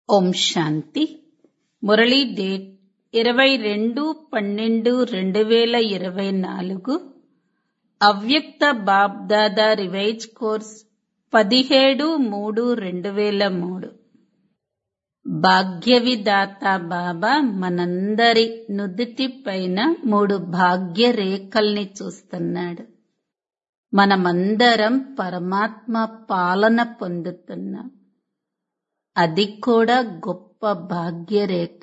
ఓం శాంతి Murali date ఇరవై రెండు పన్నెండు రెండు వేల ఇరవై నాలుగు అవ్యక్త బాబ్దాదా రివైజ్ కోర్స్ పదిహేడు మూడు రెండు వేల మూడు భాగ్యవిదాత బాబా మనందరి నుదుటి పైన మూడు భాగ్య రేఖల్ని చూస్తున్నాడు మనమందరం పరమాత్మ పాలన పొందుతున్నాం అది కూడా గొప్ప భాగ్యరేఖ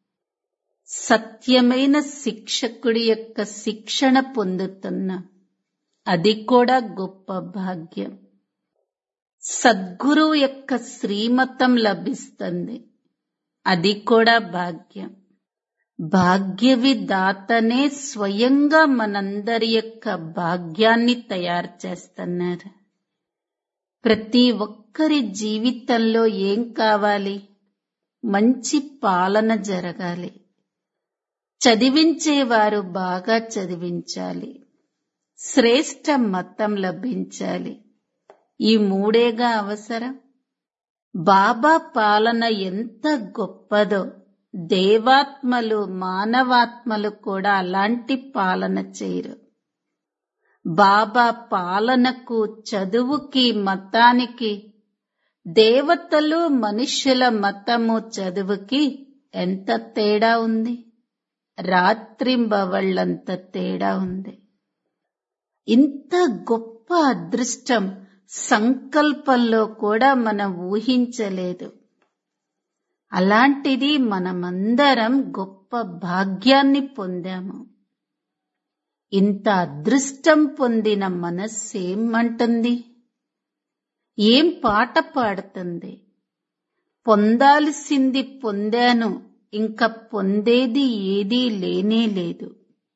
సత్యమైన శిక్షకుడి యొక్క శిక్షణ పొందుతున్నా అది కూడా గొప్ప భాగ్యం సద్గురువు యొక్క శ్రీమతం లభిస్తుంది అది కూడా భాగ్యం భాగ్యవిదాతనే స్వయంగా మనందరి యొక్క భాగ్యాన్ని తయారు చేస్తున్నారు ప్రతి ఒక్కరి జీవితంలో ఏం కావాలి మంచి పాలన జరగాలి చదివించేవారు బాగా చదివించాలి శ్రేష్ట మతం లభించాలి ఈ మూడేగా అవసరం బాబా పాలన ఎంత గొప్పదో దేవాత్మలు మానవాత్మలు కూడా అలాంటి పాలన చేయరు బాబా పాలనకు చదువుకి మతానికి దేవతలు మనుష్యుల మతము చదువుకి ఎంత తేడా ఉంది రాత్రింబవళ్ళంత తేడా ఉంది ఇంత గొప్ప అదృష్టం సంకల్పంలో కూడా మనం ఊహించలేదు అలాంటిది మనమందరం గొప్ప భాగ్యాన్ని పొందాము ఇంత అదృష్టం పొందిన మనస్సేమంటుంది ఏం పాట పాడుతుంది పొందాల్సింది పొందాను ఇంకా పొందేది ఏదీ లేనే లేదు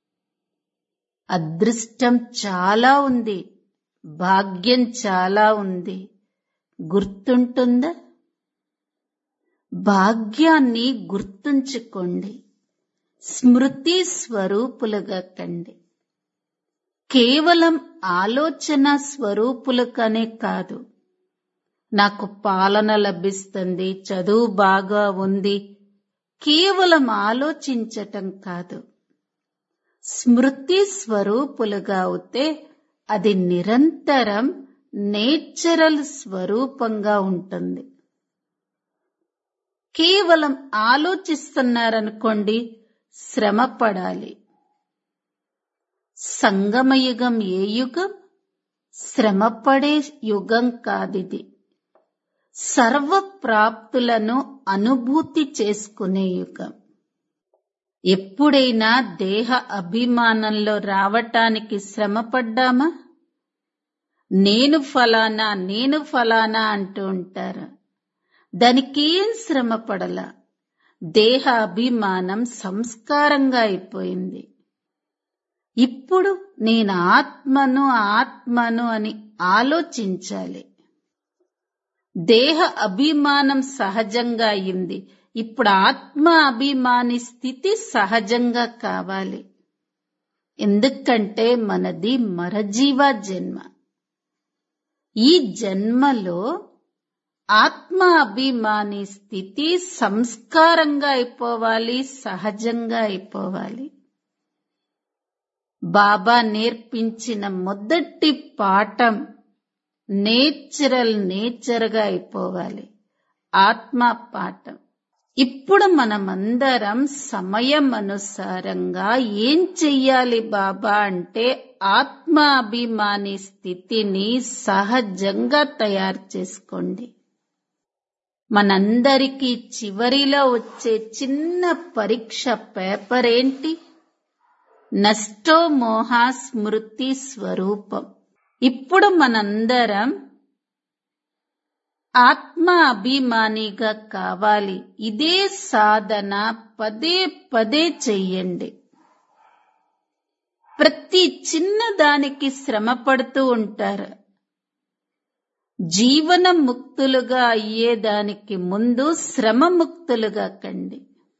అదృష్టం చాలా ఉంది భాగ్యం చాలా ఉంది గుర్తుంటుందా భాగ్యాన్ని గుర్తుంచుకోండి స్మృతి స్వరూపులుగా కండి కేవలం ఆలోచన స్వరూపులకనే కాదు నాకు పాలన లభిస్తుంది చదువు బాగా ఉంది కేవలం ఆలోచించటం కాదు స్మృతి స్వరూపులుగా అవుతే అది నిరంతరం నేచురల్ స్వరూపంగా ఉంటుంది కేవలం ఆలోచిస్తున్నారనుకోండి శ్రమ పడాలి సంగమయుగం ఏ యుగం శ్రమపడే యుగం కాదిది సర్వ ప్రాప్తులను అనుభూతి చేసుకునే యుగం ఎప్పుడైనా దేహ అభిమానంలో రావటానికి శ్రమపడ్డామా నేను ఫలానా నేను ఫలానా అంటూ ఉంటారు దానికి ఏం శ్రమ పడలా దేహ అభిమానం సంస్కారంగా అయిపోయింది ఇప్పుడు నేను ఆత్మను ఆత్మను అని ఆలోచించాలి దేహ అభిమానం సహజంగా అయింది ఇప్పుడు ఆత్మ అభిమాని స్థితి సహజంగా కావాలి ఎందుకంటే మనది మరజీవ జన్మ ఈ జన్మలో ఆత్మ అభిమాని స్థితి సంస్కారంగా అయిపోవాలి సహజంగా అయిపోవాలి బాబా నేర్పించిన మొదటి పాఠం నేచురల్ నేచర్గా అయిపోవాలి ఆత్మ పాఠం ఇప్పుడు మనమందరం సమయం అనుసారంగా ఏం చెయ్యాలి బాబా అంటే ఆత్మ అభిమాని స్థితిని సహజంగా తయారు చేసుకోండి మనందరికీ చివరిలో వచ్చే చిన్న పరీక్ష పేపర్ ఏంటి నష్టో మోహ స్మృతి స్వరూపం ఇప్పుడు మనందరం ఆత్మ అభిమానిగా కావాలి ఇదే సాధన పదే పదే చెయ్యండి ప్రతి చిన్న దానికి శ్రమ పడుతూ ఉంటారు జీవన ముక్తులుగా అయ్యేదానికి ముందు శ్రమ ముక్తులుగా కండి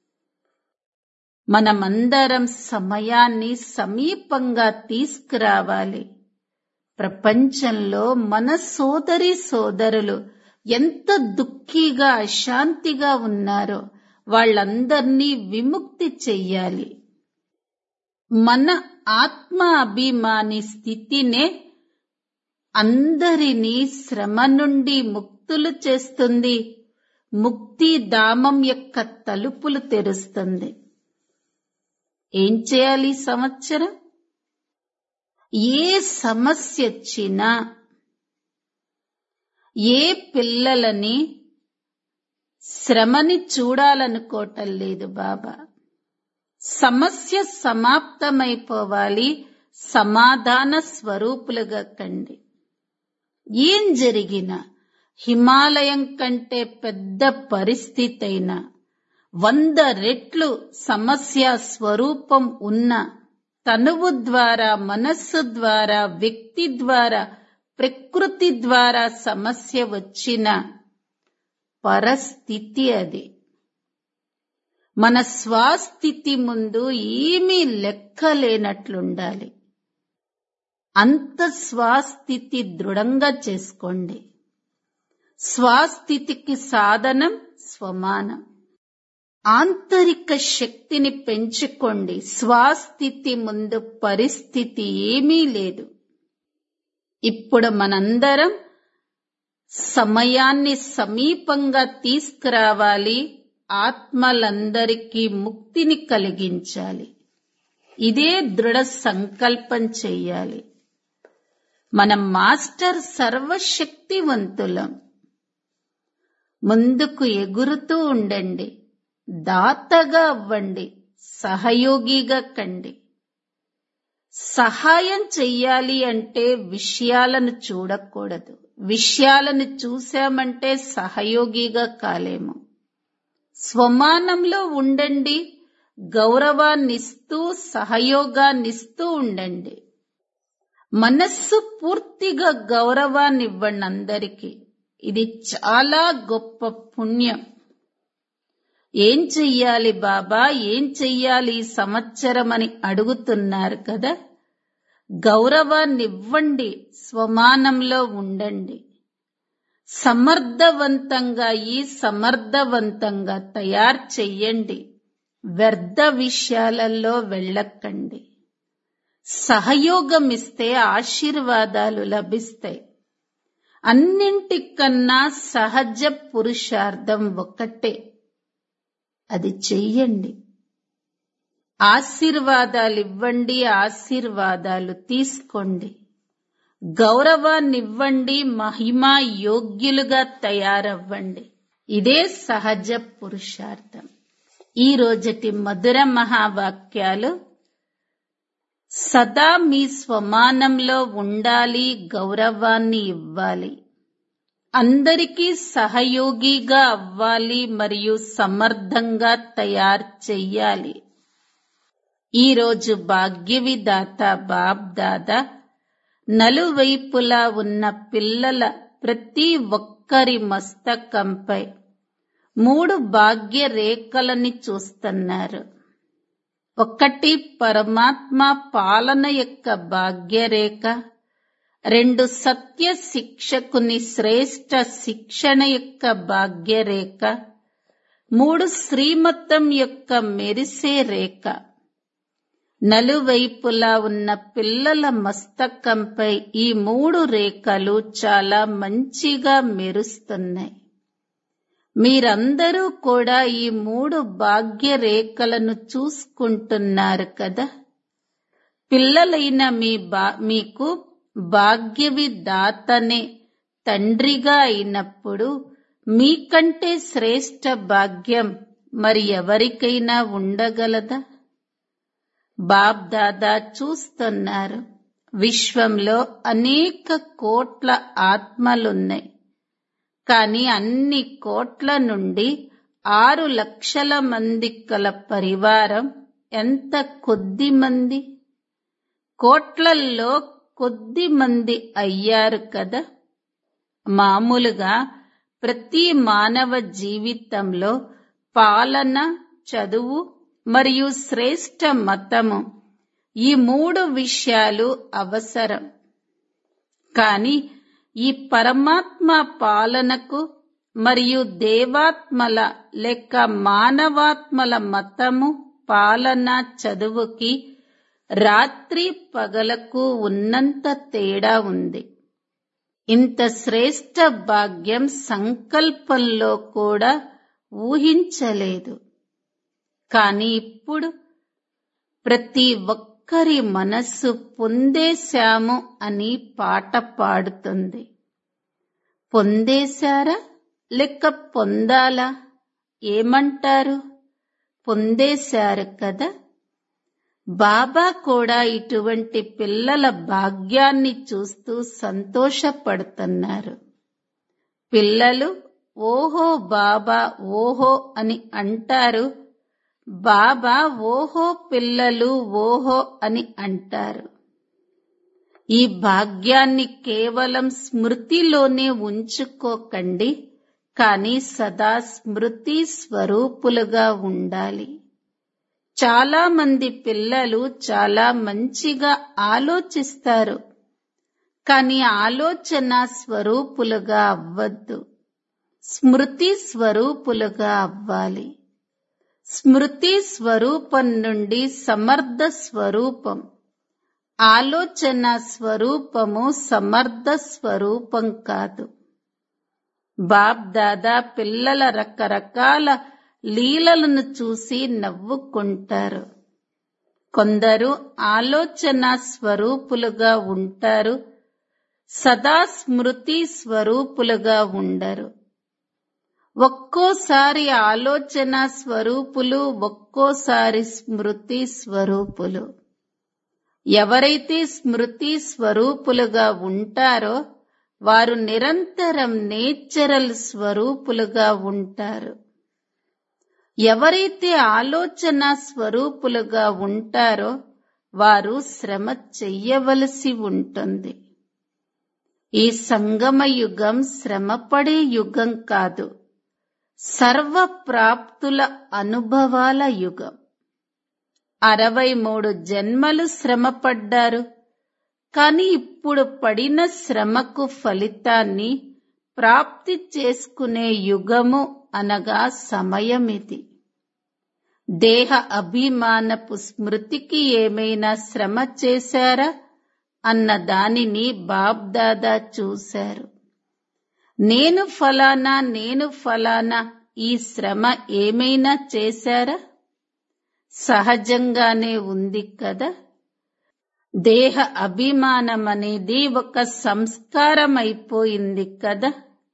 మనమందరం సమయాన్ని సమీపంగా తీసుకురావాలి ప్రపంచంలో మన సోదరి సోదరులు ఎంత దుఃఖీగా అశాంతిగా ఉన్నారో వాళ్ళందర్నీ విముక్తి చెయ్యాలి మన ఆత్మ అభిమాని స్థితినే అందరినీ శ్రమ నుండి ముక్తులు చేస్తుంది ముక్తి ధామం యొక్క తలుపులు తెరుస్తుంది ఏం చేయాలి ఈ సంవత్సరం ఏ సమస్య వచ్చినా ఏ పిల్లలని శ్రమని చూడాలనుకోవటం లేదు బాబా సమస్య సమాప్తమైపోవాలి సమాధాన స్వరూపులుగా కండి ఏం జరిగినా హిమాలయం కంటే పెద్ద పరిస్థితి అయినా వంద రెట్లు సమస్య స్వరూపం ఉన్న తనువు ద్వారా మనస్సు ద్వారా వ్యక్తి ద్వారా ప్రకృతి ద్వారా సమస్య వచ్చిన పరస్థితి అది మన స్వాస్థితి ముందు ఏమీ లెక్కలేనట్లుండాలి అంత స్వాస్థితి దృఢంగా చేసుకోండి స్వాస్థితికి సాధనం స్వమానం ఆంతరిక శక్తిని పెంచుకోండి స్వాస్థితి ముందు పరిస్థితి ఏమీ లేదు ఇప్పుడు మనందరం సమయాన్ని సమీపంగా తీసుకురావాలి ఆత్మలందరికీ ముక్తిని కలిగించాలి ఇదే దృఢ సంకల్పం చెయ్యాలి మన మాస్టర్ సర్వశక్తివంతులం ముందుకు ఎగురుతూ ఉండండి దాతగా అవ్వండి సహయోగిగా కండి సహాయం చెయ్యాలి అంటే విషయాలను చూడకూడదు విషయాలను చూశామంటే సహయోగిగా కాలేము స్వమానంలో ఉండండి గౌరవాన్నిస్తూ సహయోగాన్నిస్తూ ఉండండి మనస్సు పూర్తిగా గౌరవాన్ని ఇవ్వండి అందరికీ ఇది చాలా గొప్ప పుణ్యం ఏం చెయ్యాలి బాబా ఏం చెయ్యాలి ఈ సంవత్సరం అని అడుగుతున్నారు కదా గౌరవాన్ని ఇవ్వండి స్వమానంలో ఉండండి సమర్థవంతంగా ఈ సమర్థవంతంగా తయారు చెయ్యండి వ్యర్థ విషయాలలో వెళ్ళకండి సహయోగం ఇస్తే ఆశీర్వాదాలు లభిస్తాయి అన్నింటికన్నా సహజ పురుషార్థం ఒక్కటే అది చెయ్యండి ఆశీర్వాదాలు ఇవ్వండి ఆశీర్వాదాలు తీసుకోండి గౌరవాన్ని ఇవ్వండి మహిమా యోగ్యులుగా తయారవ్వండి ఇదే సహజ పురుషార్థం ఈ రోజటి మధుర మహావాక్యాలు సదా మీ స్వమానంలో ఉండాలి గౌరవాన్ని ఇవ్వాలి అందరికీ సహయోగిగా అవ్వాలి మరియు సమర్థంగా తయారు చెయ్యాలి ఈరోజు భాగ్యవిదాత బాబ్ దాదా నలువైపులా ఉన్న పిల్లల ప్రతి ఒక్కరి మస్తకంపై మూడు భాగ్య రేఖలని చూస్తున్నారు ఒకటి పరమాత్మ పాలన యొక్క భాగ్యరేఖ రెండు సత్య శిక్షకుని శ్రేష్ట శిక్షణ యొక్క భాగ్యరేఖ మూడు శ్రీమతం యొక్క మెరిసే రేఖ నలువైపులా ఉన్న పిల్లల మస్తకంపై ఈ మూడు రేఖలు చాలా మంచిగా మెరుస్తున్నాయి మీరందరూ కూడా ఈ మూడు భాగ్య రేఖలను చూసుకుంటున్నారు కదా పిల్లలైన మీ బా మీకు భాగ్యవి దాతనే తండ్రిగా అయినప్పుడు మీకంటే శ్రేష్ట భాగ్యం మరి ఎవరికైనా ఉండగలదా బాబ్ దాదా చూస్తున్నారు విశ్వంలో అనేక కోట్ల ఆత్మలున్నాయి కానీ అన్ని కోట్ల నుండి ఆరు లక్షల మంది కల పరివారం ఎంత కొద్ది మంది కోట్లల్లో కొద్ది మంది అయ్యారు కదా మామూలుగా ప్రతి మానవ జీవితంలో పాలన చదువు మరియు శ్రేష్ట మతము ఈ మూడు విషయాలు అవసరం కానీ ఈ పరమాత్మ పాలనకు మరియు దేవాత్మల లేక మానవాత్మల మతము పాలన చదువుకి రాత్రి పగలకు ఉన్నంత తేడా ఉంది ఇంత శ్రేష్ట భాగ్యం సంకల్పంలో కూడా ఊహించలేదు కాని ఇప్పుడు ప్రతి ఒక్కరి మనస్సు పొందేశాము అని పాట పాడుతుంది పొందేశారా లెక్క పొందాలా ఏమంటారు పొందేశారు కదా బాబా కూడా ఇటువంటి పిల్లల భాగ్యాన్ని చూస్తూ సంతోషపడుతున్నారు పిల్లలు ఓహో బాబా ఓహో అని అంటారు బాబా ఓహో పిల్లలు ఓహో అని అంటారు ఈ భాగ్యాన్ని కేవలం స్మృతిలోనే ఉంచుకోకండి కానీ సదా స్మృతి స్వరూపులుగా ఉండాలి చాలా మంది పిల్లలు చాలా మంచిగా ఆలోచిస్తారు కానీ ఆలోచన స్వరూపులుగా అవ్వద్దు స్మృతి స్వరూపులుగా అవ్వాలి స్మృతి స్వరూపం నుండి సమర్థ స్వరూపం ఆలోచన స్వరూపము సమర్థ స్వరూపం కాదు బాబ్ దాదా పిల్లల రకరకాల లీలలను చూసి నవ్వుకుంటారు కొందరు ఆలోచన స్వరూపులుగా ఉంటారు సదా స్మృతి స్వరూపులుగా ఉండరు ఒక్కోసారి ఆలోచన స్వరూపులు ఒక్కోసారి స్మృతి స్వరూపులు ఎవరైతే స్మృతి స్వరూపులుగా ఉంటారో వారు నిరంతరం నేచరల్ స్వరూపులుగా ఉంటారు ఎవరైతే ఆలోచన స్వరూపులుగా ఉంటారో వారు శ్రమ చెయ్యవలసి ఉంటుంది ఈ సంగమ యుగం శ్రమపడే యుగం కాదు సర్వ ప్రాప్తుల అనుభవాల యుగం అరవై మూడు జన్మలు శ్రమపడ్డారు కాని ఇప్పుడు పడిన శ్రమకు ఫలితాన్ని ప్రాప్తి చేసుకునే యుగము అనగా సమయమిది దేహ అభిమానపు స్మృతికి ఏమైనా శ్రమ చేశారా అన్న దానిని బాబ్దాదా చూశారు నేను ఫలానా నేను ఫలానా ఈ శ్రమ ఏమైనా చేశారా సహజంగానే ఉంది కదా దేహ అభిమానం అనేది ఒక సంస్కారం అయిపోయింది కదా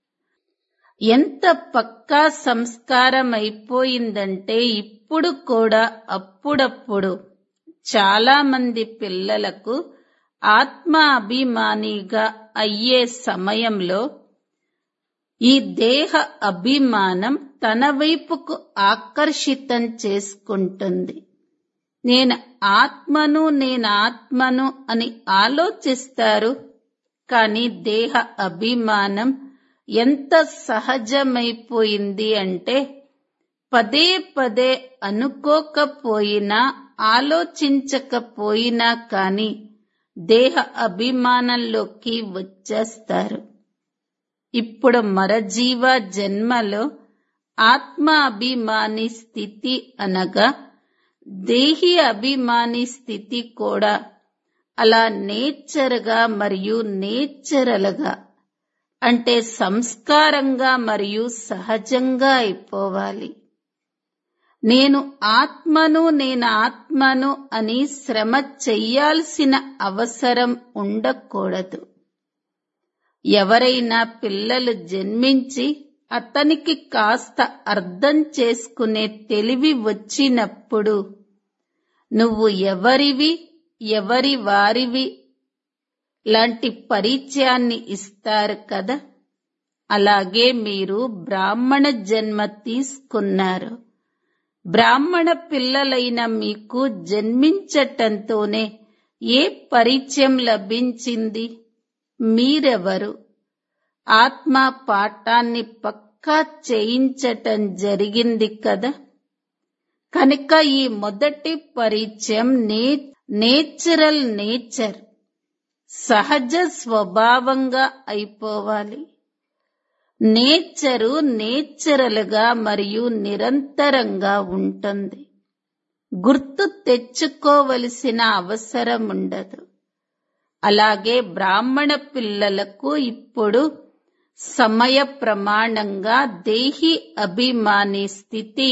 ఎంత పక్కా సంస్కారం అయిపోయిందంటే ఇప్పుడు కూడా అప్పుడప్పుడు చాలా మంది పిల్లలకు ఆత్మ అభిమానిగా అయ్యే సమయంలో ఈ దేహ అభిమానం తన వైపుకు ఆకర్షితం చేసుకుంటుంది నేను ఆత్మను నేను ఆత్మను అని ఆలోచిస్తారు కానీ దేహ అభిమానం ఎంత సహజమైపోయింది అంటే పదే పదే అనుకోకపోయినా ఆలోచించకపోయినా కానీ దేహ అభిమానంలోకి వచ్చేస్తారు ఇప్పుడు మరజీవ జన్మలో ఆత్మ అభిమాని స్థితి అనగా దేహి అభిమాని స్థితి కూడా అలా నేచర్గా మరియు నేచరల్గా అంటే సంస్కారంగా మరియు సహజంగా అయిపోవాలి నేను ఆత్మను నేను ఆత్మను అని శ్రమ చెయ్యాల్సిన అవసరం ఉండకూడదు ఎవరైనా పిల్లలు జన్మించి అతనికి కాస్త అర్థం చేసుకునే తెలివి వచ్చినప్పుడు నువ్వు ఎవరివి ఎవరి వారివి లాంటి పరిచయాన్ని ఇస్తారు కదా అలాగే మీరు బ్రాహ్మణ జన్మ తీసుకున్నారు బ్రాహ్మణ పిల్లలైన మీకు జన్మించటంతోనే ఏ పరిచయం లభించింది మీరెవరు ఆత్మ పాఠాన్ని పక్కా చేయించటం జరిగింది కదా కనుక ఈ మొదటి పరిచయం నే నేచురల్ నేచర్ సహజ స్వభావంగా అయిపోవాలి నేచరు నేచురల్గా మరియు నిరంతరంగా ఉంటుంది గుర్తు తెచ్చుకోవలసిన అవసరం ఉండదు అలాగే బ్రాహ్మణ పిల్లలకు ఇప్పుడు సమయ ప్రమాణంగా దేహి అభిమాని స్థితి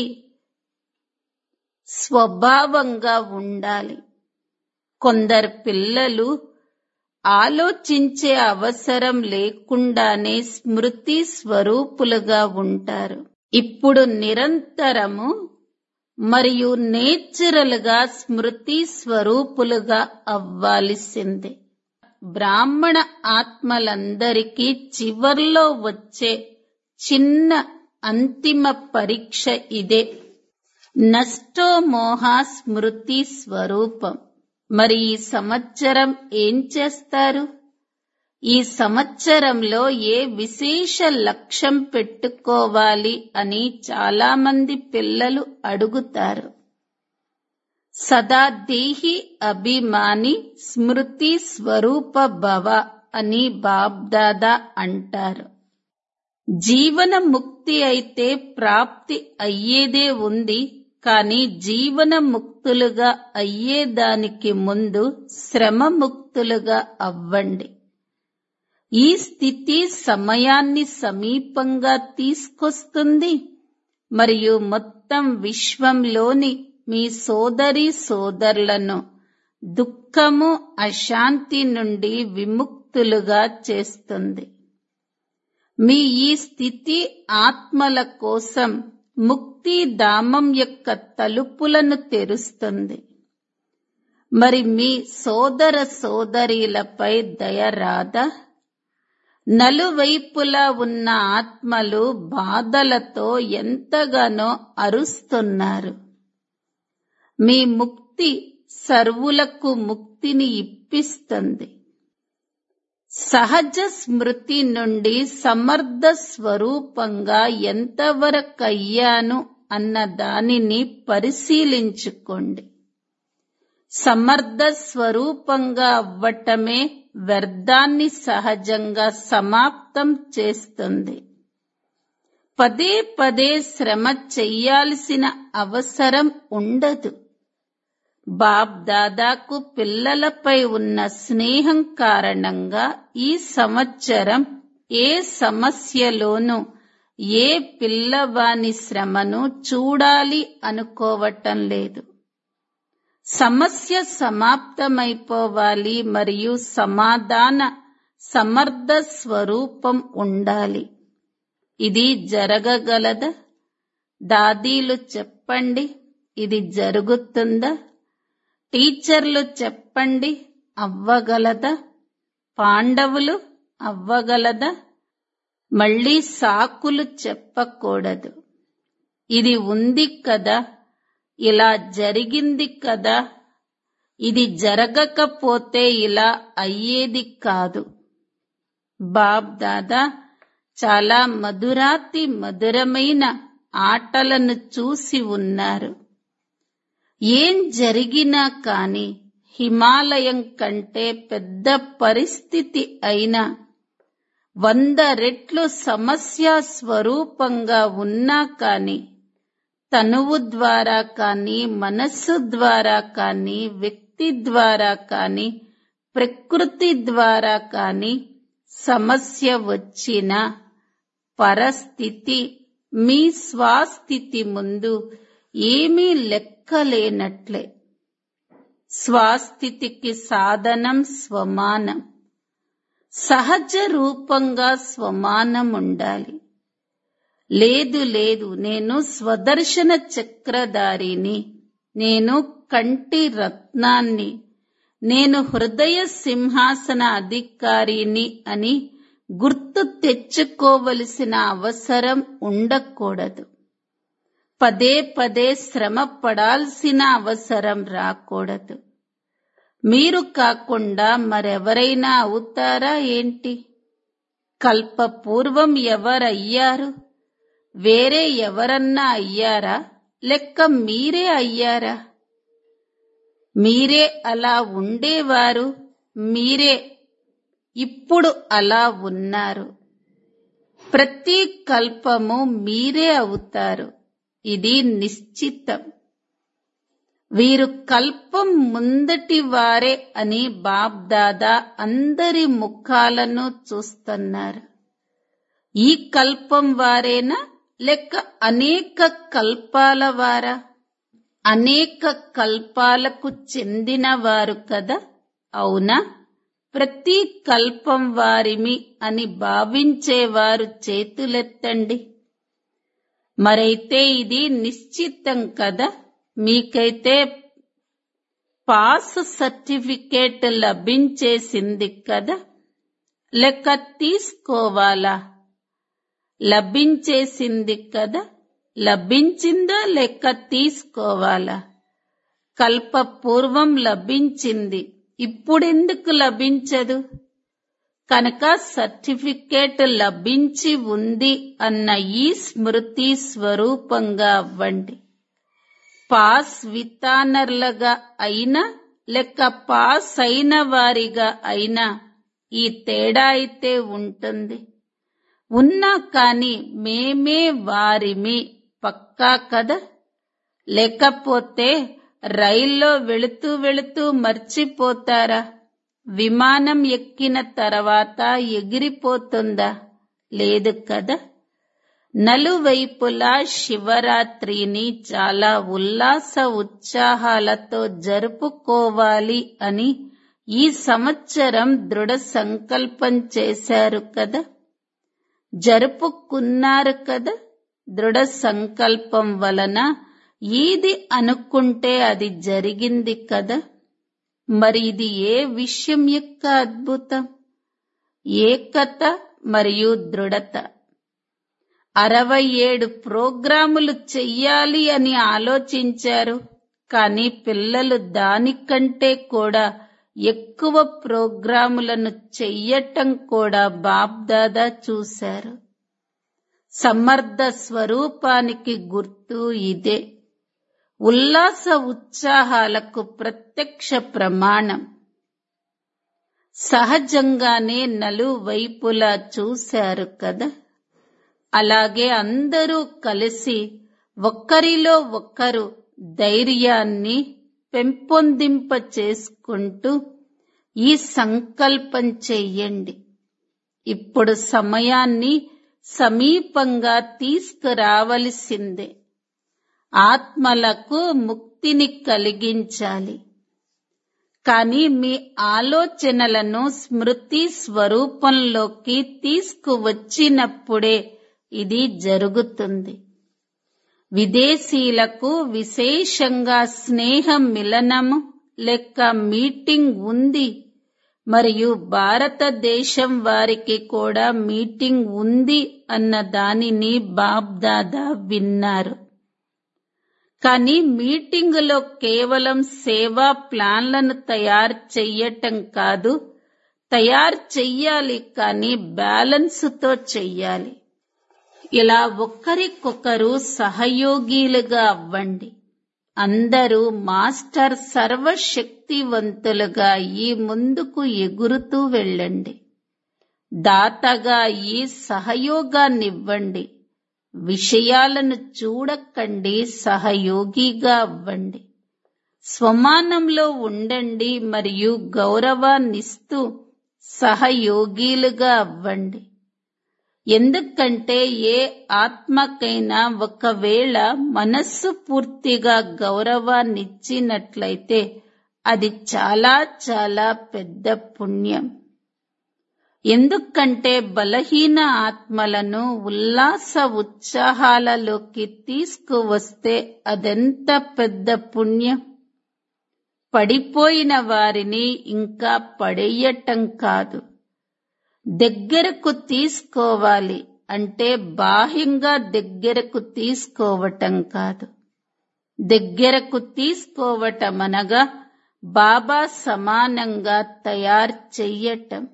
స్వభావంగా ఉండాలి కొందరు పిల్లలు ఆలోచించే అవసరం లేకుండానే స్మృతి స్వరూపులుగా ఉంటారు ఇప్పుడు నిరంతరము మరియు నేచురల్ గా స్మృతి స్వరూపులుగా అవ్వాల్సిందే బ్రాహ్మణ ఆత్మలందరికీ చివర్లో వచ్చే చిన్న అంతిమ పరీక్ష ఇదే నష్టోమోహ స్మృతి స్వరూపం మరి ఈ సంవత్సరం ఏం చేస్తారు ఈ సంవత్సరంలో ఏ విశేష లక్ష్యం పెట్టుకోవాలి అని చాలా మంది పిల్లలు అడుగుతారు సదా దేహి అభిమాని స్మృతి స్వరూప భవ అని బాబ్దాదా అంటారు జీవన ముక్తి అయితే ప్రాప్తి అయ్యేదే ఉంది కానీ జీవన ముక్తులుగా అయ్యేదానికి ముందు శ్రమ ముక్తులుగా అవ్వండి ఈ స్థితి సమయాన్ని సమీపంగా తీసుకొస్తుంది మరియు మొత్తం విశ్వంలోని మీ సోదరి సోదరులను దుఃఖము అశాంతి నుండి విముక్తులుగా చేస్తుంది మీ ఈ స్థితి ఆత్మల కోసం ముక్తి ధామం యొక్క తలుపులను తెరుస్తుంది మరి మీ సోదర సోదరీలపై దయ రాదా నలువైపులా ఉన్న ఆత్మలు బాధలతో ఎంతగానో అరుస్తున్నారు మీ ముక్తి సర్వులకు ముక్తిని ఇప్పిస్తుంది సహజ స్మృతి నుండి సమర్థ స్వరూపంగా ఎంతవరకయ్యాను అన్న దానిని పరిశీలించుకోండి సమర్థ స్వరూపంగా అవ్వటమే వ్యర్థాన్ని సహజంగా సమాప్తం చేస్తుంది పదే పదే శ్రమ చెయ్యాల్సిన అవసరం ఉండదు బాబ్ దాదాకు పిల్లలపై ఉన్న స్నేహం కారణంగా ఈ సంవత్సరం ఏ సమస్యలోనూ ఏ పిల్లవాని శ్రమను చూడాలి అనుకోవటం లేదు సమస్య సమాప్తమైపోవాలి మరియు సమాధాన సమర్థ స్వరూపం ఉండాలి ఇది జరగగలదా దాదీలు చెప్పండి ఇది జరుగుతుందా టీచర్లు చెప్పండి అవ్వగలదా పాండవులు అవ్వగలదా మళ్ళీ సాకులు చెప్పకూడదు ఇది ఉంది కదా ఇలా జరిగింది కదా ఇది జరగకపోతే ఇలా అయ్యేది కాదు బాబ్ దాదా చాలా మధురాతి మధురమైన ఆటలను చూసి ఉన్నారు ఏం జరిగినా కాని హిమాలయం కంటే పెద్ద పరిస్థితి అయినా వంద రెట్లు సమస్య స్వరూపంగా ఉన్నా కాని తనువు ద్వారా కానీ మనస్సు ద్వారా కానీ వ్యక్తి ద్వారా కానీ ప్రకృతి ద్వారా కానీ సమస్య వచ్చిన పరస్థితి మీ స్వాస్థితి ముందు ఏమీ లెక్కలేనట్లే స్వాస్థితికి సాధనం స్వమానం సహజ రూపంగా స్వమానం ఉండాలి లేదు లేదు నేను స్వదర్శన చక్రధారిని నేను కంటి రత్నాన్ని నేను హృదయ సింహాసన అధికారిని అని గుర్తు తెచ్చుకోవలసిన అవసరం ఉండకూడదు పదే పదే శ్రమ పడాల్సిన అవసరం రాకూడదు మీరు కాకుండా మరెవరైనా అవుతారా ఏంటి కల్పపూర్వం ఎవరయ్యారు వేరే ఎవరన్నా అయ్యారా లెక్క మీరే అయ్యారా మీరే అలా ఉండేవారు మీరే ఇప్పుడు అలా ఉన్నారు ప్రతి కల్పము మీరే అవుతారు ఇది నిశ్చితం వీరు కల్పం ముందటి వారే అని బాబ్దాదా అందరి ముఖాలను చూస్తున్నారు ఈ కల్పం వారేనా లేక అనేక కల్పాల వారా అనేక కల్పాలకు చెందిన వారు కదా అవునా ప్రతి కల్పం వారిమి అని భావించేవారు చేతులెత్తండి మరైతే ఇది నిశ్చితం కదా మీకైతే పాస్ సర్టిఫికేట్ లభించేసింది కదా లెక్క తీసుకోవాలా లభించేసింది కదా లభించిందా లెక్క తీసుకోవాలా కల్ప పూర్వం లభించింది ఇప్పుడెందుకు లభించదు కనుక సర్టిఫికేట్ లభించి ఉంది అన్న ఈ స్మృతి స్వరూపంగా అవ్వండి పాస్ వితానర్లుగా అయినా లెక్క పాస్ అయిన వారిగా అయినా ఈ తేడా అయితే ఉంటుంది ఉన్నా కాని మేమే వారిమి పక్కా కదా లేకపోతే రైల్లో వెళుతూ వెళుతూ మర్చిపోతారా విమానం ఎక్కిన తర్వాత ఎగిరిపోతుందా లేదు కదా నలువైపులా శివరాత్రిని చాలా ఉల్లాస ఉత్సాహాలతో జరుపుకోవాలి అని ఈ సంవత్సరం దృఢ సంకల్పం చేశారు కదా జరుపుకున్నారు కదా దృఢ సంకల్పం వలన ఏది అనుకుంటే అది జరిగింది కదా మరి ఇది ఏ విషయం యొక్క అద్భుతం ఏకత మరియు దృఢత అరవై ఏడు ప్రోగ్రాములు చెయ్యాలి అని ఆలోచించారు కానీ పిల్లలు దానికంటే కూడా ఎక్కువ ప్రోగ్రాములను చెయ్యటం కూడా బాబ్దాదా చూశారు సమర్థ స్వరూపానికి గుర్తు ఇదే ఉల్లాస ఉత్సాహాలకు ప్రత్యక్ష ప్రమాణం సహజంగానే నలువైపులా చూశారు కదా అలాగే అందరూ కలిసి ఒక్కరిలో ఒక్కరు ధైర్యాన్ని పెంపొందింప చేసుకుంటూ ఈ సంకల్పం చెయ్యండి ఇప్పుడు సమయాన్ని సమీపంగా తీసుకురావలసిందే ఆత్మలకు ముక్తిని కలిగించాలి కానీ మీ ఆలోచనలను స్మృతి స్వరూపంలోకి తీసుకువచ్చినప్పుడే ఇది జరుగుతుంది విదేశీలకు విశేషంగా స్నేహ మిలనము లెక్క మీటింగ్ ఉంది మరియు భారతదేశం వారికి కూడా మీటింగ్ ఉంది అన్న దానిని బాబ్దాదా విన్నారు కానీ మీటింగులో కేవలం సేవా ప్లాన్లను తయారు చెయ్యటం కాదు తయారు చెయ్యాలి కానీ బ్యాలెన్సుతో చెయ్యాలి ఇలా ఒక్కరికొకరు సహయోగిలుగా అవ్వండి అందరూ మాస్టర్ సర్వశక్తివంతులుగా ఈ ముందుకు ఎగురుతూ వెళ్ళండి దాతగా ఈ సహయోగాన్నివ్వండి విషయాలను చూడకండి సహయోగిగా అవ్వండి స్వమానంలో ఉండండి మరియు గౌరవాన్నిస్తూ సహయోగిలుగా అవ్వండి ఎందుకంటే ఏ ఆత్మకైనా ఒకవేళ మనస్సు పూర్తిగా గౌరవాన్నిచ్చినట్లయితే అది చాలా చాలా పెద్ద పుణ్యం ఎందుకంటే బలహీన ఆత్మలను ఉల్లాస ఉత్సాహాలలోకి తీసుకువస్తే అదెంత పెద్ద పుణ్యం పడిపోయిన వారిని ఇంకా పడేయటం కాదు దగ్గరకు తీసుకోవాలి అంటే బాహ్యంగా దగ్గరకు తీసుకోవటం కాదు దగ్గరకు తీసుకోవటం అనగా బాబా సమానంగా తయారు చెయ్యటం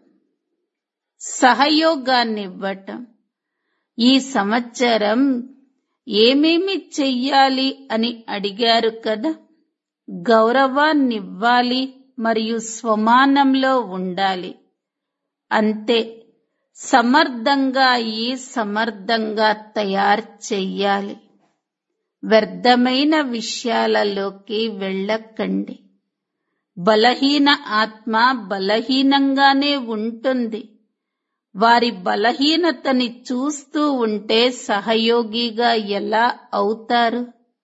సహయోగాన్నివ్వటం ఈ సంవత్సరం ఏమేమి చెయ్యాలి అని అడిగారు కదా గౌరవాన్నివ్వాలి మరియు స్వమానంలో ఉండాలి అంతే సమర్థంగా ఈ సమర్థంగా తయారు చెయ్యాలి వ్యర్థమైన విషయాలలోకి వెళ్ళకండి బలహీన ఆత్మ బలహీనంగానే ఉంటుంది వారి బలహీనతని చూస్తూ ఉంటే సహయోగిగా ఎలా అవుతారు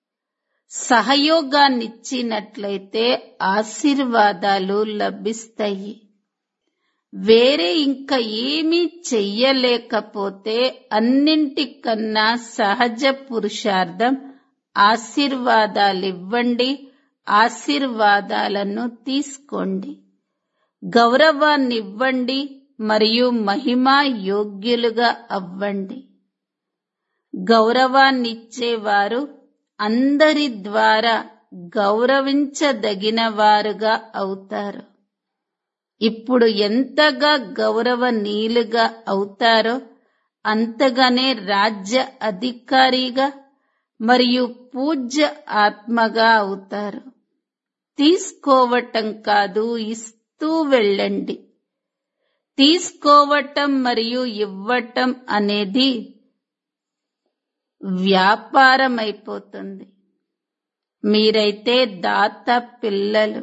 సహయోగాన్నిచ్చినట్లయితే ఆశీర్వాదాలు లభిస్తాయి వేరే ఇంకా ఏమీ చెయ్యలేకపోతే అన్నింటికన్నా సహజ పురుషార్థం ఆశీర్వాదాలివ్వండి ఆశీర్వాదాలను తీసుకోండి గౌరవాన్నివ్వండి మరియు మహిమా యోగ్యులుగా అవ్వండి గౌరవాన్నిచ్చేవారు అందరి ద్వారా గౌరవించదగిన వారుగా అవుతారు ఇప్పుడు ఎంతగా గౌరవనీయులుగా అవుతారో అంతగానే రాజ్య అధికారిగా మరియు పూజ్య ఆత్మగా అవుతారు తీసుకోవటం కాదు ఇస్తూ వెళ్ళండి తీసుకోవటం మరియు ఇవ్వటం అనేది వ్యాపారమైపోతుంది మీరైతే దాత పిల్లలు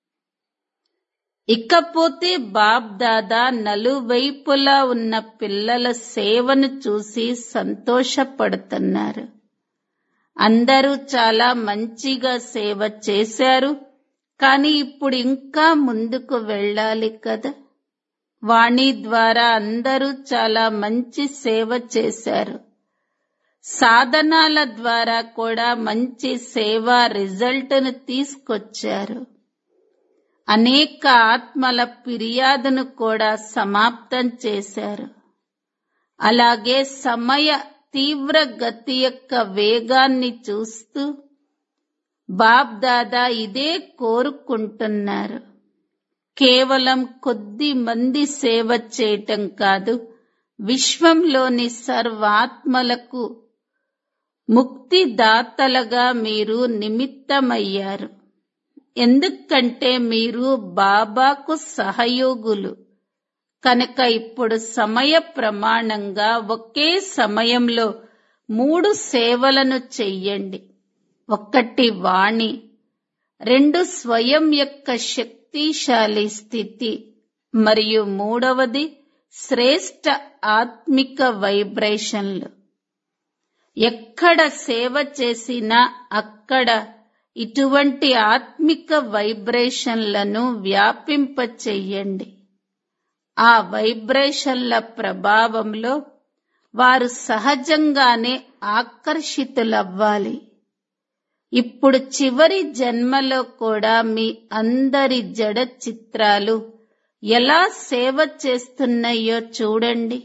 ఇకపోతే బాబ్ దాదా నలువైపులా ఉన్న పిల్లల సేవను చూసి సంతోషపడుతున్నారు అందరూ చాలా మంచిగా సేవ చేశారు కానీ ఇప్పుడు ఇంకా ముందుకు వెళ్ళాలి కదా వాణి ద్వారా అందరూ చాలా మంచి సేవ చేశారు సాధనాల ద్వారా కూడా మంచి సేవా రిజల్ట్ను తీసుకొచ్చారు అనేక ఆత్మల ఫిర్యాదును కూడా సమాప్తం చేశారు అలాగే సమయ తీవ్ర గతి యొక్క వేగాన్ని చూస్తూ బాబ్ దాదా ఇదే కోరుకుంటున్నారు కేవలం కొద్ది మంది సేవ చేయటం కాదు విశ్వంలోని సర్వాత్మలకు ముక్తిదాతలుగా మీరు నిమిత్తమయ్యారు ఎందుకంటే మీరు బాబాకు సహయోగులు కనుక ఇప్పుడు సమయ ప్రమాణంగా ఒకే సమయంలో మూడు సేవలను చెయ్యండి ఒకటి వాణి రెండు స్వయం యొక్క శక్తిశాలి స్థితి మరియు మూడవది శ్రేష్ట ఆత్మిక వైబ్రేషన్లు ఎక్కడ సేవ చేసినా అక్కడ ఇటువంటి ఆత్మిక వైబ్రేషన్లను వ్యాపింపచెయ్యండి ఆ వైబ్రేషన్ల ప్రభావంలో వారు సహజంగానే ఆకర్షితులవ్వాలి ఇప్పుడు చివరి జన్మలో కూడా మీ అందరి జడ చిత్రాలు ఎలా సేవ చేస్తున్నాయో చూడండి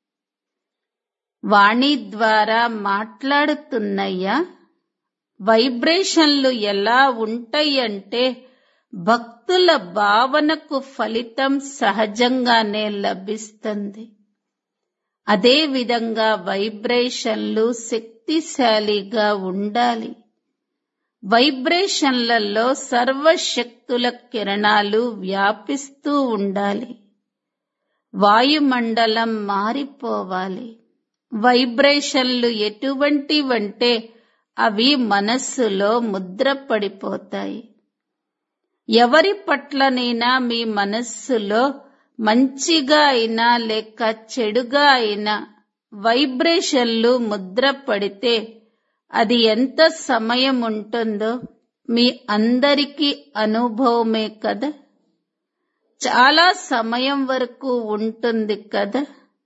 వాణి ద్వారా మాట్లాడుతున్నాయా వైబ్రేషన్లు ఎలా ఉంటాయంటే భక్తుల భావనకు ఫలితం సహజంగానే లభిస్తుంది అదేవిధంగా వైబ్రేషన్లు శక్తిశాలిగా ఉండాలి వైబ్రేషన్లలో సర్వశక్తుల కిరణాలు వ్యాపిస్తూ ఉండాలి వాయుమండలం మారిపోవాలి వైబ్రేషన్లు ఎటువంటివంటే అవి మనస్సులో ముద్రపడిపోతాయి ఎవరి పట్లనైనా మీ మనస్సులో మంచిగా అయినా లేక చెడుగా అయినా వైబ్రేషన్లు ముద్ర పడితే అది ఎంత సమయం ఉంటుందో మీ అందరికీ అనుభవమే కదా చాలా సమయం వరకు ఉంటుంది కదా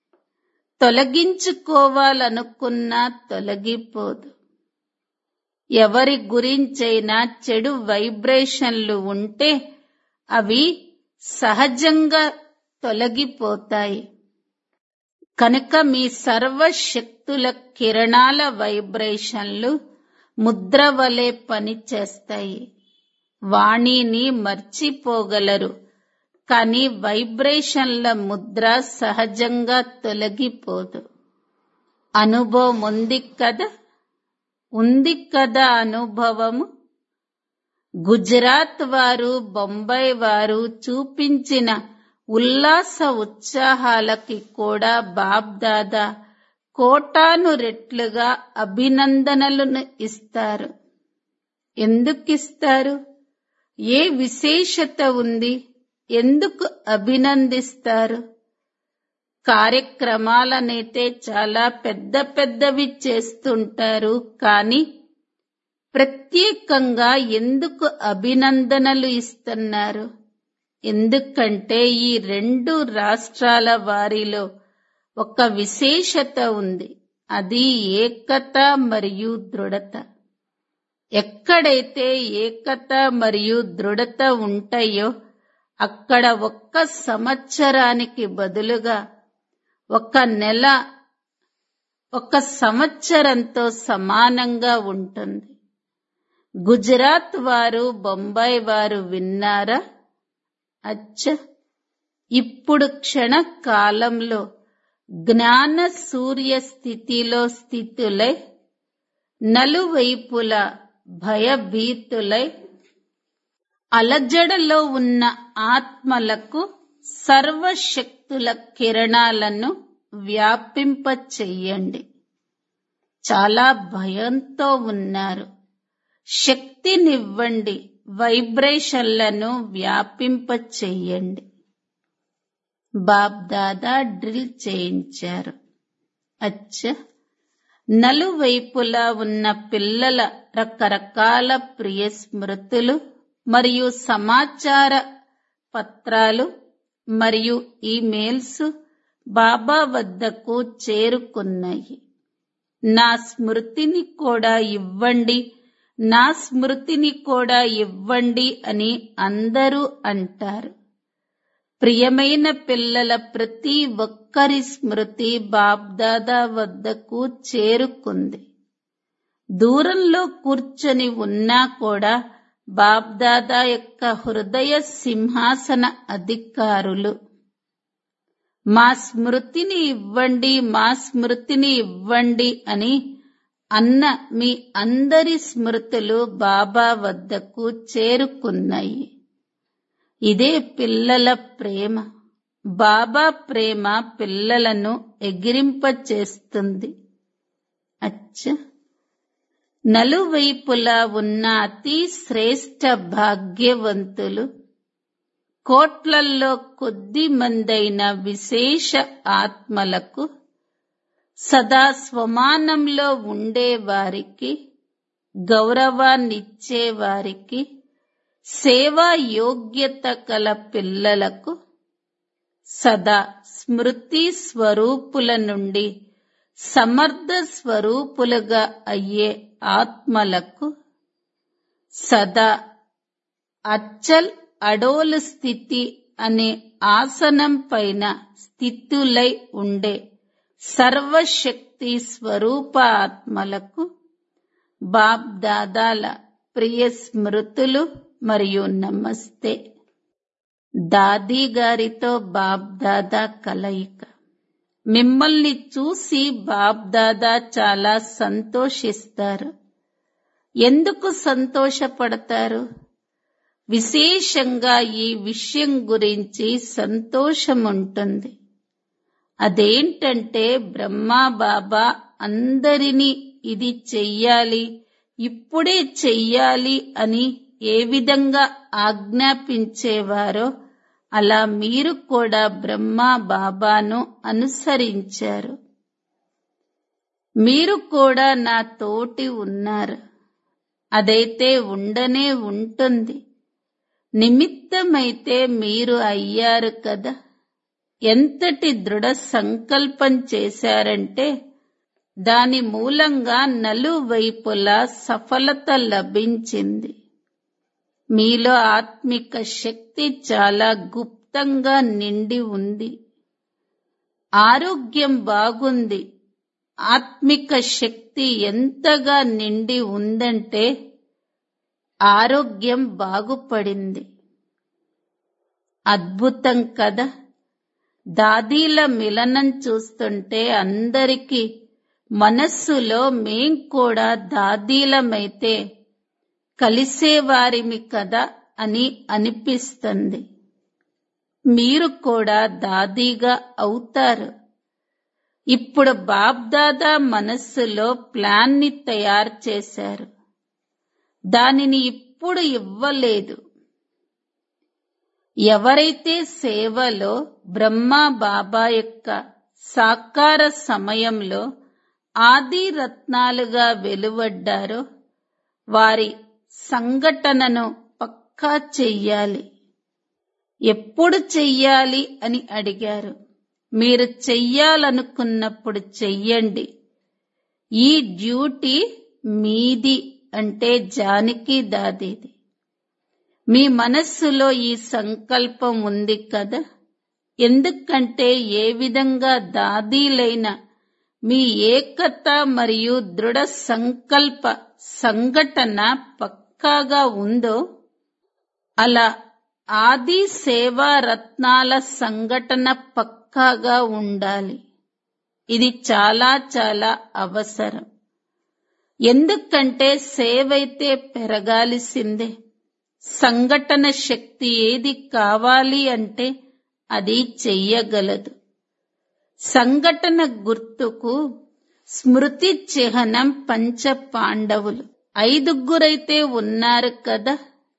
తొలగించుకోవాలనుకున్నా తొలగిపోదు ఎవరి గురించైనా చెడు వైబ్రేషన్లు ఉంటే అవి సహజంగా తొలగిపోతాయి కనుక మీ సర్వశక్తుల కిరణాల వైబ్రేషన్లు ముద్ర వలె పనిచేస్తాయి వాణిని మర్చిపోగలరు కానీ వైబ్రేషన్ల ముద్ర సహజంగా తొలగిపోదు అనుభవం ఉంది కదా ఉంది కదా అనుభవము గుజరాత్ వారు బొంబాయి వారు చూపించిన ఉల్లాస ఉత్సాహాలకి కూడా బాబ్దాదా కోటాను రెట్లుగా అభినందనలను ఇస్తారు ఎందుకిస్తారు ఏ విశేషత ఉంది ఎందుకు అభినందిస్తారు కార్యక్రమాలనైతే చాలా పెద్ద పెద్దవి చేస్తుంటారు కానీ ప్రత్యేకంగా ఎందుకు అభినందనలు ఇస్తున్నారు ఎందుకంటే ఈ రెండు రాష్ట్రాల వారిలో ఒక విశేషత ఉంది అది ఏకత మరియు దృఢత ఎక్కడైతే ఏకత మరియు దృఢత ఉంటాయో అక్కడ ఒక్క సంవత్సరానికి బదులుగా ఒక నెల ఒక సంవత్సరంతో సమానంగా ఉంటుంది గుజరాత్ వారు బొంబాయి వారు విన్నారా అచ్చ ఇప్పుడు క్షణ కాలంలో జ్ఞాన సూర్య స్థితిలో స్థితులై నలువైపుల భయభీతులై అలజడలో ఉన్న ఆత్మలకు సర్వశక్తుల కిరణాలను వ్యాపింప చెయ్యండి చాలా భయంతో ఉన్నారు శక్తినివ్వండి వైబ్రేషన్లను వ్యాపింప చెయ్యండి బాబ్దాదా డ్రిల్ చేయించారు అచ్చ నలువైపులా ఉన్న పిల్లల రకరకాల ప్రియ స్మృతులు మరియు సమాచార పత్రాలు మరియు ఈమెయిల్స్ బాబా వద్దకు చేరుకున్నాయి నా స్మృతిని కూడా ఇవ్వండి నా స్మృతిని కూడా ఇవ్వండి అని అందరూ అంటారు ప్రియమైన పిల్లల ప్రతి ఒక్కరి స్మృతి బాబ్దాదా వద్దకు చేరుకుంది దూరంలో కూర్చొని ఉన్నా కూడా బాబ్దాదా యొక్క హృదయ సింహాసన అధికారులు మా స్మృతిని ఇవ్వండి మా స్మృతిని ఇవ్వండి అని అన్న మీ అందరి స్మృతులు బాబా వద్దకు చేరుకున్నాయి ఇదే పిల్లల ప్రేమ బాబా ప్రేమ పిల్లలను ఎగిరింపచేస్తుంది అచ్చ నలువైపులా ఉన్న అతి శ్రేష్ట భాగ్యవంతులు కోట్లల్లో కొద్ది మందైన విశేష ఆత్మలకు సదా స్వమానంలో ఉండేవారికి గౌరవాన్నిచ్చేవారికి సేవా యోగ్యత కల పిల్లలకు సదా స్మృతి స్వరూపుల నుండి సమర్థ స్వరూపులుగా అయ్యే ఆత్మలకు సదా అచ్చల్ అడోలు స్థితి అనే ఆసనం పైన స్థితులై ఉండే సర్వశక్తి స్వరూప ఆత్మలకు బాబ్ దాదాల ప్రియ స్మృతులు మరియు నమస్తే దాదీ గారితో బాబ్ దాదా కలయిక మిమ్మల్ని చూసి బాబ్ దాదా చాలా సంతోషిస్తారు ఎందుకు సంతోషపడతారు విశేషంగా ఈ విషయం గురించి సంతోషం ఉంటుంది అదేంటంటే బ్రహ్మా బాబా అందరినీ ఇది చెయ్యాలి ఇప్పుడే చెయ్యాలి అని ఏ విధంగా ఆజ్ఞాపించేవారో అలా మీరు కూడా బ్రహ్మా బాబాను అనుసరించారు మీరు కూడా నా తోటి ఉన్నారు అదైతే ఉండనే ఉంటుంది నిమిత్తమైతే మీరు అయ్యారు కదా ఎంతటి దృఢ సంకల్పం చేశారంటే దాని మూలంగా నలువైపులా సఫలత లభించింది మీలో ఆత్మిక శక్తి చాలా గుప్తంగా నిండి ఉంది ఆరోగ్యం బాగుంది ఆత్మిక శక్తి ఎంతగా నిండి ఉందంటే ఆరోగ్యం బాగుపడింది అద్భుతం కదా దాదీల మిలనం చూస్తుంటే అందరికీ మనస్సులో మేం కూడా దాదీలమైతే కలిసేవారిమి కదా అని అనిపిస్తుంది మీరు కూడా దాదీగా అవుతారు ఇప్పుడు బాబ్దాదా మనస్సులో ప్లాన్ని తయారు చేశారు దానిని ఇప్పుడు ఇవ్వలేదు ఎవరైతే సేవలో బ్రహ్మా బాబా యొక్క సాకార సమయంలో ఆది రత్నాలుగా వెలువడ్డారో వారి సంఘటనను పక్కా చెయ్యాలి ఎప్పుడు చెయ్యాలి అని అడిగారు మీరు చెయ్యాలనుకున్నప్పుడు చెయ్యండి ఈ డ్యూటీ మీది అంటే జానికి దాదేది మీ మనస్సులో ఈ సంకల్పం ఉంది కదా ఎందుకంటే ఏ విధంగా దాదీలైన మీ ఏకత మరియు దృఢ సంకల్ప సంఘటన పక్కాగా ఉందో అలా ఆది సేవా రత్నాల సంఘటన పక్కాగా ఉండాలి ఇది చాలా చాలా అవసరం ఎందుకంటే సేవైతే పెరగాల్సిందే సంఘటన శక్తి ఏది కావాలి అంటే అది చెయ్యగలదు సంఘటన గుర్తుకు స్మృతి చిహ్నం పంచ పాండవులు ఐదుగురైతే ఉన్నారు కదా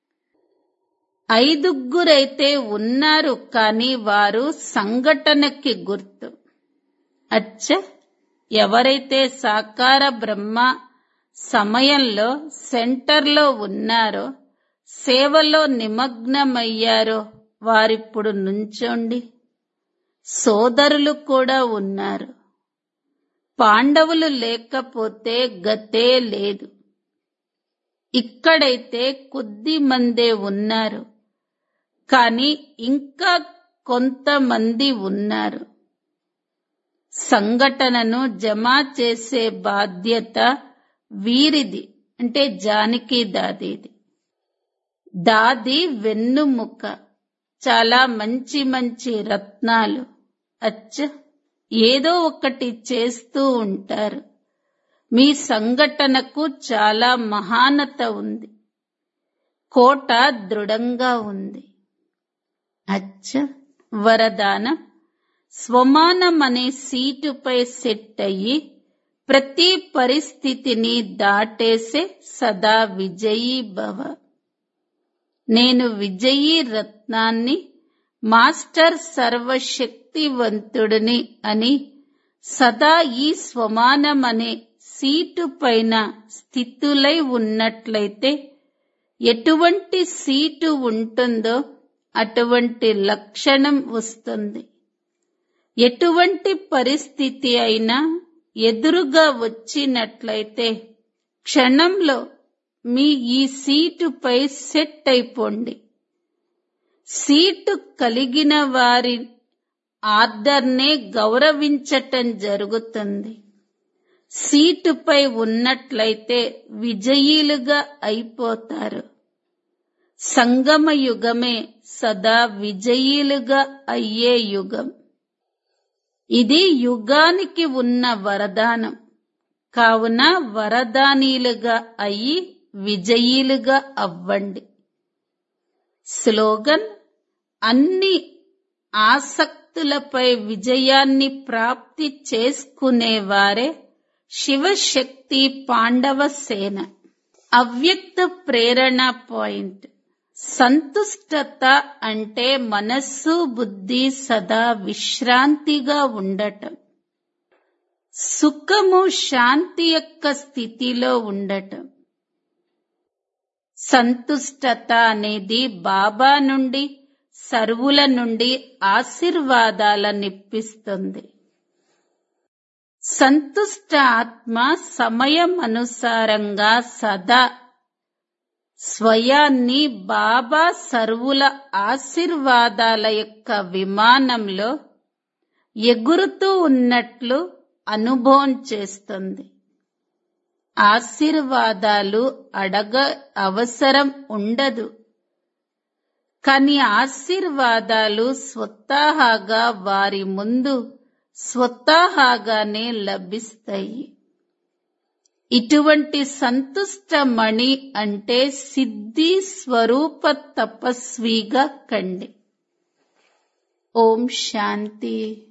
ఐదుగురైతే ఉన్నారు కానీ వారు సంఘటనకి గుర్తు అచ్చ ఎవరైతే సాకార బ్రహ్మ సమయంలో సెంటర్లో ఉన్నారో సేవలో నిమగ్నమయ్యారో వారిప్పుడు నుంచోండి సోదరులు కూడా ఉన్నారు పాండవులు లేకపోతే గతే లేదు ఇక్కడైతే కొద్ది మందే ఉన్నారు కానీ ఇంకా కొంతమంది ఉన్నారు సంఘటనను జమ చేసే బాధ్యత వీరిది అంటే జానకి దాదీది దాది వెన్నుముక చాలా మంచి మంచి రత్నాలు అచ్చ ఏదో ఒకటి చేస్తూ ఉంటారు మీ సంఘటనకు చాలా మహానత ఉంది కోట దృఢంగా ఉంది అచ్చ వరదానం స్వమానం అనే సీటుపై సెట్ అయ్యి ప్రతి పరిస్థితిని దాటేసే సదా విజయీ భవ నేను విజయీ రత్నాన్ని మాస్టర్ సర్వశక్తివంతుడిని అని సదా ఈ స్వమానం అనే సీటు పైన స్థితులై ఉన్నట్లయితే ఎటువంటి సీటు ఉంటుందో అటువంటి లక్షణం వస్తుంది ఎటువంటి పరిస్థితి అయినా ఎదురుగా వచ్చినట్లయితే క్షణంలో మీ ఈ సీటుపై సెట్ అయిపోండి సీటు కలిగిన వారి ఆర్డర్నే గౌరవించటం జరుగుతుంది సీటుపై ఉన్నట్లయితే విజయీలుగా అయిపోతారు సంగమ యుగమే సదా విజయీలుగా అయ్యే యుగం ఇది యుగానికి ఉన్న వరదానం కావున వరదానీలుగా అయి విజయీలుగా అవ్వండి స్లోగన్ అన్ని ఆసక్తులపై విజయాన్ని ప్రాప్తి చేసుకునేవారే శివశక్తి పాండవ సేన అవ్యక్త ప్రేరణ పాయింట్ సంతుష్టత అంటే మనస్సు బుద్ధి సదా విశ్రాంతిగా ఉండటం సుఖము శాంతి యొక్క స్థితిలో ఉండటం సంతుష్టత అనేది బాబా నుండి సర్వుల నుండి ఆశీర్వాదాలనిప్పిస్తుంది సంతుష్ట ఆత్మ సమయం అనుసారంగా సదా స్వయాన్ని బాబా సర్వుల ఆశీర్వాదాల యొక్క విమానంలో ఎగురుతూ ఉన్నట్లు అనుభవం చేస్తుంది ఆశీర్వాదాలు అడగ అవసరం ఉండదు కాని ఆశీర్వాదాలు స్వతహాగా వారి ముందు స్వతహాగానే లభిస్తాయి ఇటువంటి సంతుష్టమణి అంటే సిద్ధి స్వరూప తపస్విగా కండి ఓం శాంతి